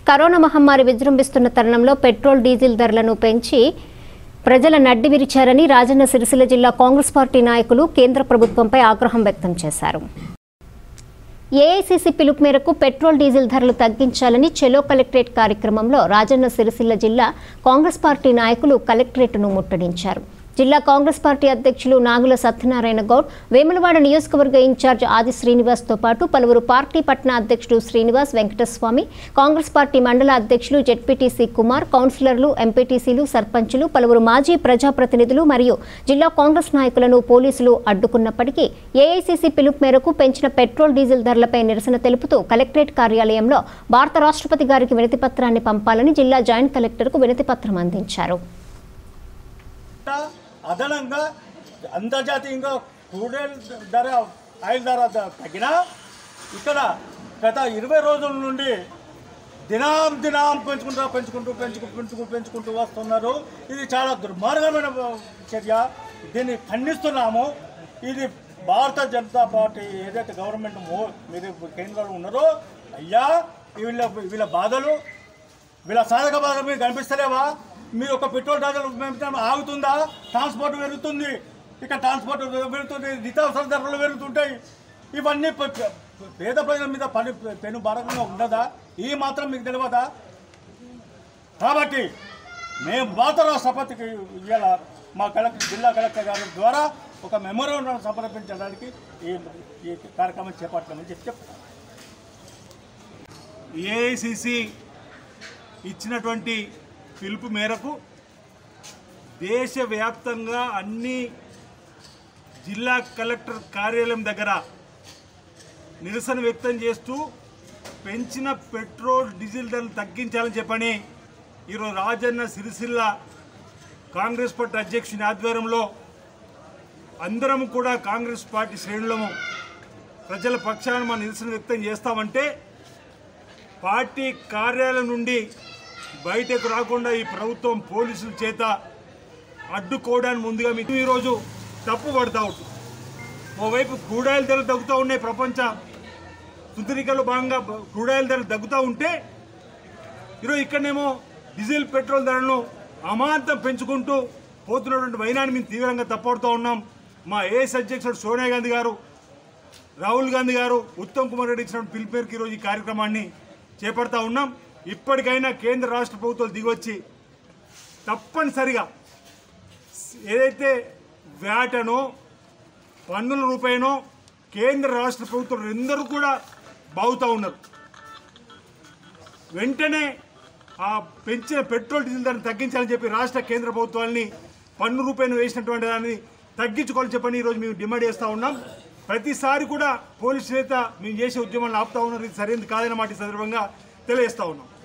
corona మహమ్మారి విజృంభిస్తున్న తరుణంలో పెట్రోల్ డీజిల్ ధరలను పెంచి ప్రజల నడ్డి విరిచారని రాజన్న సిరిసిల్ల జిల్లా కాంగ్రెస్ పార్టీ నాయకులు కేంద్ర ప్రభుత్వంపై ఆగ్రహం వ్యక్తం చేశారు ఏఐసీసీ పిలుపు మేరకు పెట్రోల్ డీజిల్ ధరలు తగ్గించాలని చెలో కలెక్టరేట్ కార్యక్రమంలో రాజన్న సిరిసిల్ల జిల్లా కాంగ్రెస్ పార్టీ నాయకులు కలెక్టరేట్ను ముట్టడించారు జిల్లా కాంగ్రెస్ పార్టీ అధ్యక్షులు నాగుల సత్యనారాయణ గౌడ్ వేములవాడ నియోజకవర్గ ఇన్ఛార్జ్ ఆది శ్రీనివాస్తో పాటు పలువురు పార్టీ పట్టణ అధ్యక్షుడు శ్రీనివాస్ వెంకటస్వామి కాంగ్రెస్ పార్టీ మండల అధ్యక్షులు జెడ్పీటీసీ కుమార్ కౌన్సిలర్లు ఎంపీటీసీలు సర్పంచులు పలువురు మాజీ ప్రజాప్రతినిధులు మరియు జిల్లా కాంగ్రెస్ నాయకులను పోలీసులు అడ్డుకున్నప్పటికీ ఏఐసీసీ పిలుపు మేరకు పెంచిన పెట్రోల్ డీజిల్ ధరలపై నిరసన తెలుపుతూ కలెక్టరేట్ కార్యాలయంలో భారత రాష్ట్రపతి గారికి వినతిపత్రాన్ని పంపాలని జిల్లా జాయింట్ కలెక్టర్కు వినతిపత్రం అందించారు అదనంగా అంతర్జాతీయంగా క్రూడెల్ ధర ఆయిల్ ధర ద- తగ్గినా ఇక్కడ గత ఇరవై రోజుల నుండి దినాం దినాం పెంచుకుంటూ పెంచుకుంటూ పెంచుకుంటూ పెంచుకుంటూ పెంచుకుంటూ వస్తున్నారు ఇది చాలా దుర్మార్గమైన చర్య దీన్ని ఖండిస్తున్నాము ఇది భారత జనతా పార్టీ ఏదైతే గవర్నమెంట్ మో మీరు కేంద్రంలో ఉన్నారో అయ్యా వీళ్ళ వీళ్ళ బాధలు వీళ్ళ సాధక బాధలు మీకు కనిపిస్తలేవా మీ యొక్క పెట్రోల్ ధరలు పెంచడం ఆగుతుందా ట్రాన్స్పోర్ట్ పెరుగుతుంది ఇక ట్రాన్స్పోర్ట్ పెరుగుతుంది నిత్యావసర ధరలు పెరుగుతుంటాయి ఇవన్నీ ప- ప- పేద ప్రజల మీద పని పెను భారంగా ఉండదా ఈ మాత్రం మీకు తెలియదా కాబట్టి మేము భారత రాష్ట్రపతికి ఇవాళ మా కలెక్టర్ జిల్లా కలెక్టర్ గారి ద్వారా ఒక మెమోరాండం సమర్పించడానికి ఈ ఈ కార్యక్రమం చేపట్టామని చెప్పి చెప్తాను ఏఐసిసి ఇచ్చినటువంటి పిలుపు మేరకు దేశవ్యాప్తంగా అన్ని జిల్లా కలెక్టర్ కార్యాలయం దగ్గర నిరసన వ్యక్తం చేస్తూ పెంచిన పెట్రోల్ డీజిల్ ధరలు తగ్గించాలని చెప్పని ఈరోజు రాజన్న సిరిసిల్ల కాంగ్రెస్ పార్టీ అధ్యక్షుని ఆధ్వర్యంలో అందరం కూడా కాంగ్రెస్ పార్టీ శ్రేణులము ప్రజల పక్షాన మా నిరసన వ్యక్తం చేస్తామంటే పార్టీ కార్యాలయం నుండి బయటకు రాకుండా ఈ ప్రభుత్వం పోలీసుల చేత అడ్డుకోవడానికి ముందుగా మీకు ఈరోజు తప్పు పడతా ఉంటుంది ఓవైపు క్రూడాయిల్ ధరలు తగ్గుతూ ఉన్నాయి ప్రపంచ సుందరికలో భాగంగా క్రూడాయిల్ ధరలు తగ్గుతూ ఉంటే ఈరోజు ఇక్కడనేమో డీజిల్ పెట్రోల్ ధరలను అమాంతం పెంచుకుంటూ పోతున్నటువంటి వైనాన్ని మేము తీవ్రంగా తప్పడుతూ ఉన్నాం మా ఏఎస్ అధ్యక్షుడు సోనియా గాంధీ గారు రాహుల్ గాంధీ గారు ఉత్తమ్ కుమార్ రెడ్డి ఇచ్చిన పిలుపు మేరకు ఈరోజు ఈ కార్యక్రమాన్ని చేపడతా ఉన్నాం ఇప్పటికైనా కేంద్ర రాష్ట్ర ప్రభుత్వాలు దిగొచ్చి తప్పనిసరిగా ఏదైతే వ్యాట్ అనో పన్నుల రూపాయనో కేంద్ర రాష్ట్ర ప్రభుత్వం రెందరూ కూడా బాగుతూ ఉన్నారు వెంటనే ఆ పెంచిన పెట్రోల్ డీజిల్ ధరను తగ్గించాలని చెప్పి రాష్ట్ర కేంద్ర ప్రభుత్వాన్ని పన్ను రూపాయలు వేసినటువంటి దాన్ని తగ్గించుకోవాలని చెప్పని ఈరోజు మేము డిమాండ్ చేస్తూ ఉన్నాం ప్రతిసారి కూడా పోలీసు నేత మేము చేసే ఉద్యమాలను ఆపుతా ఉన్నారు ఇది సరైనది కాదన్న మాట ఈ సందర్భంగా తెలియజేస్తా ఉన్నాం